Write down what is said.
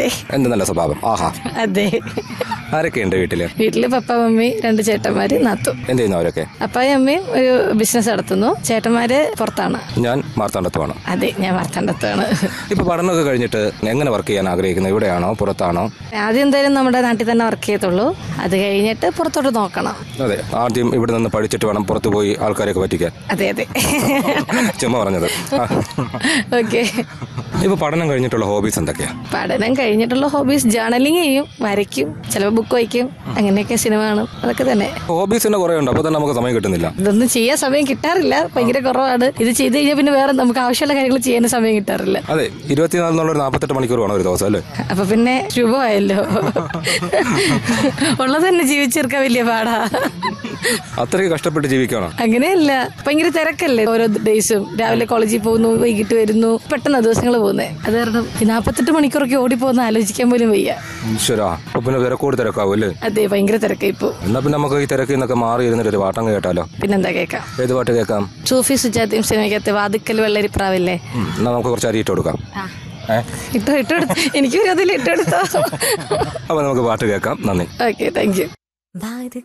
എന്ത് നല്ല സ്വഭാവം ആഹാ അതെ ആരൊക്കെയുണ്ട് വീട്ടില് വീട്ടില് പപ്പ മമ്മി രണ്ട് ചേട്ടന്മാര് നാത്തു എന്ത് ചെയ്യുന്നു അവരൊക്കെ അപ്പായും അമ്മയും ഒരു ബിസിനസ് നടത്തുന്നു ചേട്ടന്മാര് പുറത്താണ് ഞാൻ മാർത്താണ്ഡത്തുമാണ് അതെ ഞാൻ വർത്തണ്ടത്താണ് ഇപ്പൊ പഠനമൊക്കെ കഴിഞ്ഞിട്ട് എങ്ങനെ വർക്ക് ചെയ്യാൻ ആഗ്രഹിക്കുന്നത് ഇവിടെയാണോ പുറത്താണോ ആദ്യം എന്തായാലും നമ്മുടെ നാട്ടിൽ തന്നെ വർക്ക് ചെയ്യത്തുള്ളൂ അത് കഴിഞ്ഞിട്ട് പുറത്തോട്ട് നോക്കണം അതെ ആദ്യം ഇവിടെ നിന്ന് പഠിച്ചിട്ട് വേണം പുറത്തു പോയി ആൾക്കാരെയൊക്കെ പറ്റിക്കാൻ അതെ അതെ ചുമ്മാ പറഞ്ഞത് ആ. ഓക്കെ ഇപ്പൊ പഠനം കഴിഞ്ഞിട്ടുള്ള ഹോബീസ് എന്തൊക്കെയാ പഠനം കഴിഞ്ഞിട്ടുള്ള ഹോബീസ് ജേർണലിംഗ് ചെയ്യും വരയ്ക്കും ചിലപ്പോൾ ബുക്ക് വായിക്കും അങ്ങനെയൊക്കെ സിനിമ കാണും അതൊക്കെ തന്നെ ഹോബീസ് തന്നെ കുറെ ഉണ്ട് അപ്പൊ തന്നെ നമുക്ക് സമയം കിട്ടുന്നില്ല ഇതൊന്നും ചെയ്യാൻ സമയം കിട്ടാറില്ല ഭയങ്കര കുറവാണ് ഇത് ചെയ്ത് കഴിഞ്ഞാൽ പിന്നെ വേറെ നമുക്ക് ആവശ്യമുള്ള കാര്യങ്ങൾ ചെയ്യാൻ സമയം കിട്ടാറില്ല അതെ ഇരുപത്തിനാല് എന്നുള്ള ഒരു നാൽപ്പത്തെട്ട് മണിക്കൂർ വേണം ഒരു ദിവസം അല്ലേ അപ്പൊ പിന്നെ ശുഭമായല്ലോ ഉള്ളത് തന്നെ ജീവിച്ചെടുക്കാൻ വലിയ പാടാ അത്രയ്ക്ക് കഷ്ടപ്പെട്ട് ജീവിക്കണം അങ്ങനെയല്ല ഭയങ്കര തിരക്കല്ലേ ഓരോ ഡേയ്സും രാവിലെ കോളേജിൽ പോകുന്നു വൈകിട്ട് വരുന്നു പെട്ടെന്ന് ദിവസങ്ങൾ പോകുന്നത് അത് കാരണം ഈ നാൽപ്പത്തെട്ട് മണിക്കൂറൊക്കെ ഓടിപ്പോകുന്ന ആലോചിക്കാൻ പോലും വയ്യ ഈശ്വരാ അപ്പൊ പിന്നെ തിരക്കോട് തിരക്കാവും അല്ലേ അതെ ഭയങ്കര തിരക്കായി ഇപ്പോ എന്നാ പിന്നെ നമുക്ക് ഈ തിരക്കിൽ നിന്നൊക്കെ മാറി ഇരുന്നിട്ട് ഒരു പാട്ടം കേട്ടാലോ പിന്നെന്താ കേൾക്കാം ഏത് പാട്ട് കേൾക്കാം സൂഫി സുജാതയും സിനിമയ്ക്കകത്ത് വാതിക്കൽ വെള്ളരിപ്രാവില്ലേ ഉം, എന്നാ നമുക്ക് കുറച്ച് അരി ഇട്ട് കൊടുക്കാം ഏ ഇട്ടോ ഇട്ടെടുത്ത് എനിക്ക് അതിൽ ഇട്ടെടുത്തോ അപ്പൊ നമുക്ക് പാട്ട് കേൾക്കാം നന്ദി ഓക്കെ താങ്ക് യു വാതിൽ